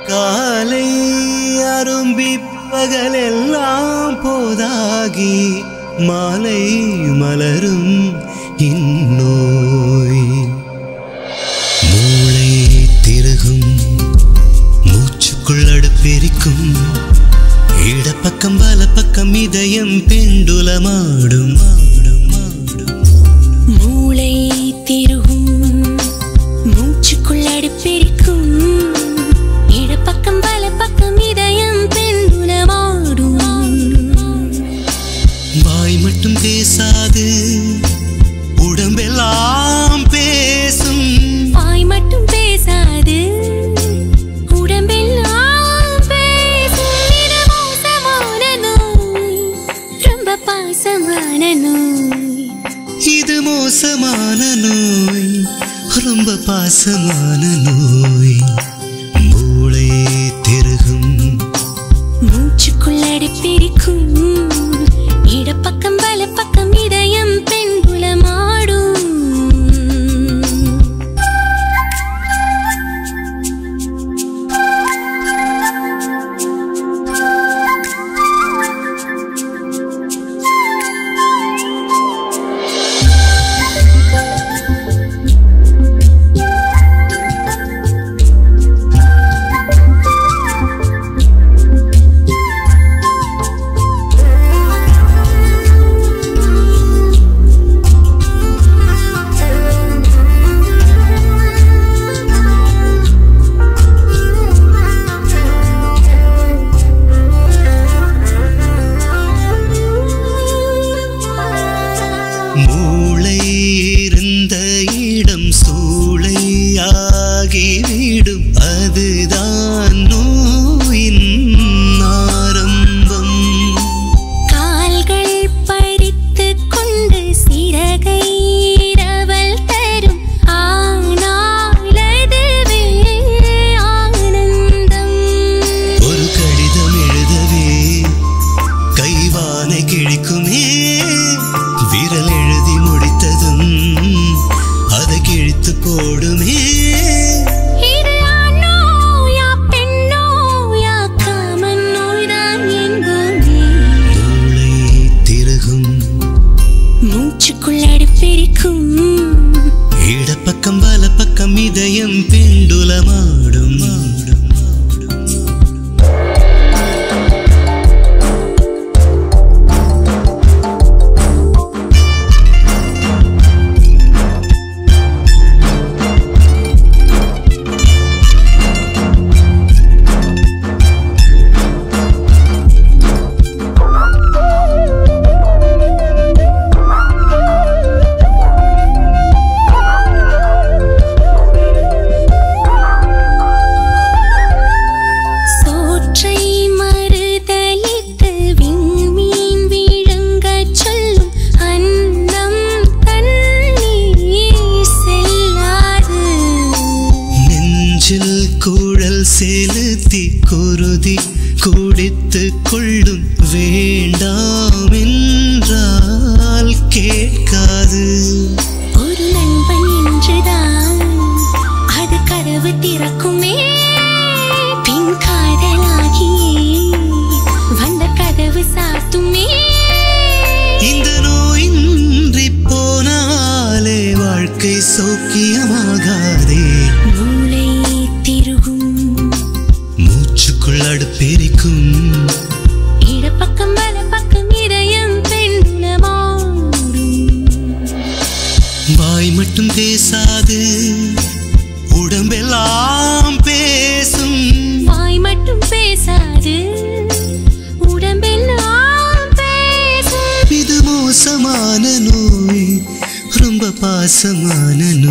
காலை அரும்பி பகலெல்லாம் போதாகி மாலை மலரும் இந்நோய் மூளை திருகும் மூச்சுக்குள் அடுப்பெரிக்கும் இடப்பக்கம் வலப்பக்கம் இதயம் பெண்டுலமாடும் ஆடும் ஆடும் மூளை திருகும் மூச்சுக்குள் அடுப்பெரிக்கும் இடப்பக்கம் வலப்பக்கம் இதயம் பெண்ணுலமாடும் வாய் மட்டும் பேசாது உடம்பெல்லாம் பேசும் வாய் மட்டும் பேசாது உடம்பெல்லாம் பேசும் இது மோசமான நோய் ரொம்ப பாசமான நோய் இது மோசமான நோய் ரொம்ப பாசமான நோய் மூளை திருகும் மூச்சுக்குள் அடுப்பெரிக்கும் இடப்பக்கம் வலப்பக்கம் இதயம் பெண்புலமாடும் மூளை இருந்த இடம் சூளையாகிவிடும் அதுதான் நோயின் ஆரம்பம் கால்கள் பறித்துக் கொண்டு சிறகை இரவல் தரும் ஆனால் அதுவே ஆனந்தம் ஒரு கடிதம் எழுதவே கைவானை கிழிக்குமே விரல் எழுதி முடித்ததும் அதை கிழித்து போடுமே இது ஆணோயா பெண்ணோயா காமன் நோய்தான் என்போமே மூளை திருகும் மூச்சுக்குள் அடுப்பெரிக்கும் இடப்பக்கம் வலப்பக்கம் இதயம் பெண்டுலமாடும் ஆடும் சோற்றை மறுதலித்து விண்மீன் விழுங்கச் சொல்லும் அன்னம் தண்ணீர் செல்லாது நெஞ்சில் குழல் செலுத்தி குருதி குடித்து கொள்ளும் வேண்டாம் என்றால் கேட்காது ஒரு நண்பன் என்றுதான் அது கதவு திறக்குமே பின் காதலாகியே வந்த கதவு சாத்துமே இந்த நோயின்றி போனாலே வாழ்க்கை சௌக்கியமாகாதே மூளை திருகும் மூச்சுக்குள் அடுப்பெரிக்கும் இடப்பக்கம் வலப்பக்கம் இதயம் பெண்ணுலமாடும் வாய் மட்டும் பேசாது உடம்பெல்லாம் பேசும் வாய் மட்டும் பேசாது உடம்பெல்லாம் பேசும் இது மோசமான நோய் ரொம்ப பாசமான நோய்